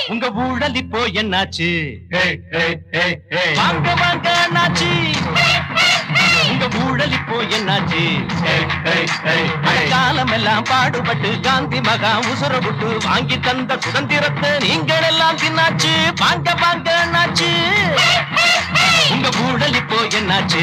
உங்க ஊழல் இப்போ என்னாச்சு வாங்க வாங்க அண்ணாச்சி உங்க ஊழல் இப்போ என்னாச்சு காலம் எல்லாம் பாடுபட்டு காந்தி மகா உசுர விட்டு வாங்கி தந்த சுதந்திரத்தை நீங்கள் எல்லாம் தின்னாச்சு வாங்க வாங்க அண்ணாச்சி உங்க ஊழல் இப்போ என்னாச்சு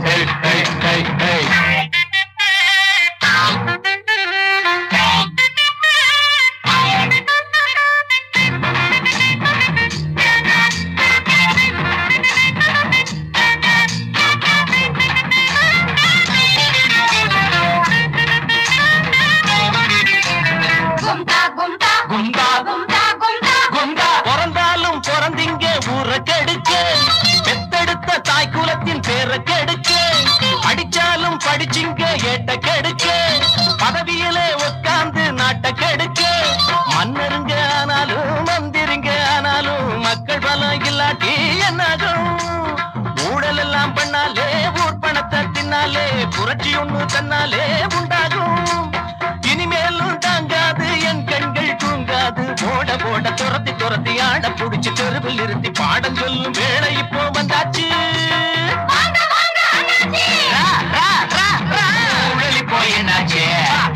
கும்தா கும்தா குண்டா கும்தா கும்தா குண்டா பிறந்தாலும் பிறந்தீங்க ஊரை கெடுக்க பெத்தெடுத்த தாய் குலத்தின் பேரை கெடுக்க படிச்சாலும் படிச்சிங்க ஏட்ட கெடுக்க பதவியில உட்கார்ந்து நாட்டை கெடுக்க மன்னருங்க ஆனாலும் மந்திரிங்க ஆனாலும் மக்கள் பலம் இல்லாட்டி என்னாகும் ஊழல் எல்லாம் பண்ணாலே ஊர் பணத்தை தின்னாலே புரட்சி ஒண்ணு தன்னாலே உண்டாகும் இனிமேலும் தாங்காது என் கண்கள் தூங்காது போட போட துரத்தி துரத்தி ஆட புடிச்சு தெருவில் நிறுத்தி பாடம் சொல்லும் வேலை இப்போ வந்தாச்சு வாங்க வாங்க அண்ணாச்சி ரா, ரா, ரா, ரா. ஊழல் இப்போ என்னாச்சு?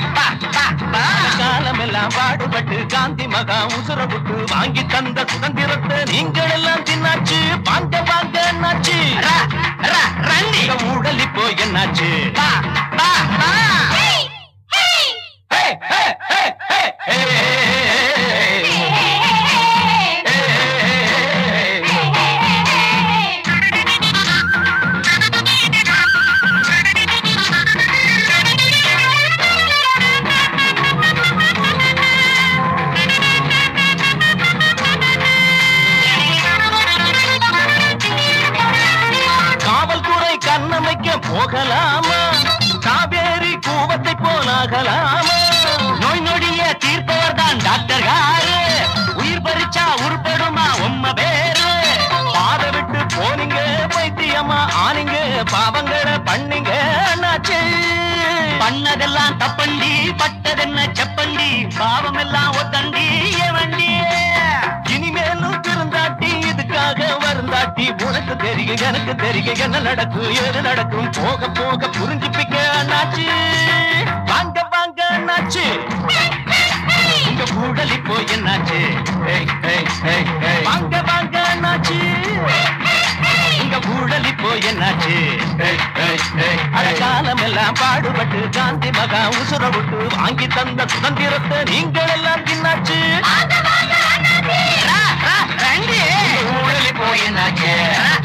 காலம் எல்லாம் பாடுபட்டு காந்தி மகா உசுர விட்டு வாங்கி தந்த சுதந்திரத்தை நீங்கள் எல்லாம் தின்னாச்சு வாங்க வாங்க என்னாச்சு ஊழல் இப்போ என்னாச்சு ஹேய் ஹேய் ஹே, ஹே, ஹே, ஹே, ஹே, ஹே, காவல்துறை கண்ணமைக்க போகலாமா காவேரி கூவத்தை போலாகலாமா நோய் நொடிய தீர்ப்பவர் தான் டாக்டர் காரு உயிர் பறிச்சா உருப்படுமா உம்ம பேரு பாத விட்டு போனீங்க பைத்தியமா ஆனீங்க பாவங்களை பண்ணீங்க அண்ணாச்சே பண்ணதெல்லாம் தப்பண்டி பட்டதென்ன செப்பண்டி பாவம் எல்லாம் ஒத்தண்டி வண்டி இனிமேலும் திருந்தாட்டி இதுக்காக வருந்தாட்டி உனக்கு தெரியும் எனக்கு தெரியும் என்ன நடக்கும் ஏது நடக்கும் போக போக புரிஞ்சுப்பிக்க அண்ணாச்சி வாங்க வாங்க அண்ணாச்சி உங்க ஊழல் இப்போ என்னாச்சு ஏய், ஏய், ஏய், ஏய். வாங்க வாங்க அண்ணாச்சி உங்க ஊழல் இப்போ என்னாச்சு ஏய், ஏய், ஏய், அட காலம் எல்லாம் பாடுபட்டு காந்தி மகா உசுர விட்டு வாங்கி தந்த சுதந்திரத்தை நீங்கள் எல்லாம் தின்னாச்சு வாங்க வாங்க அண்ணாச்சி ரா, ரா, ரண்டி. ஊழல் இப்போ என்னாச்சு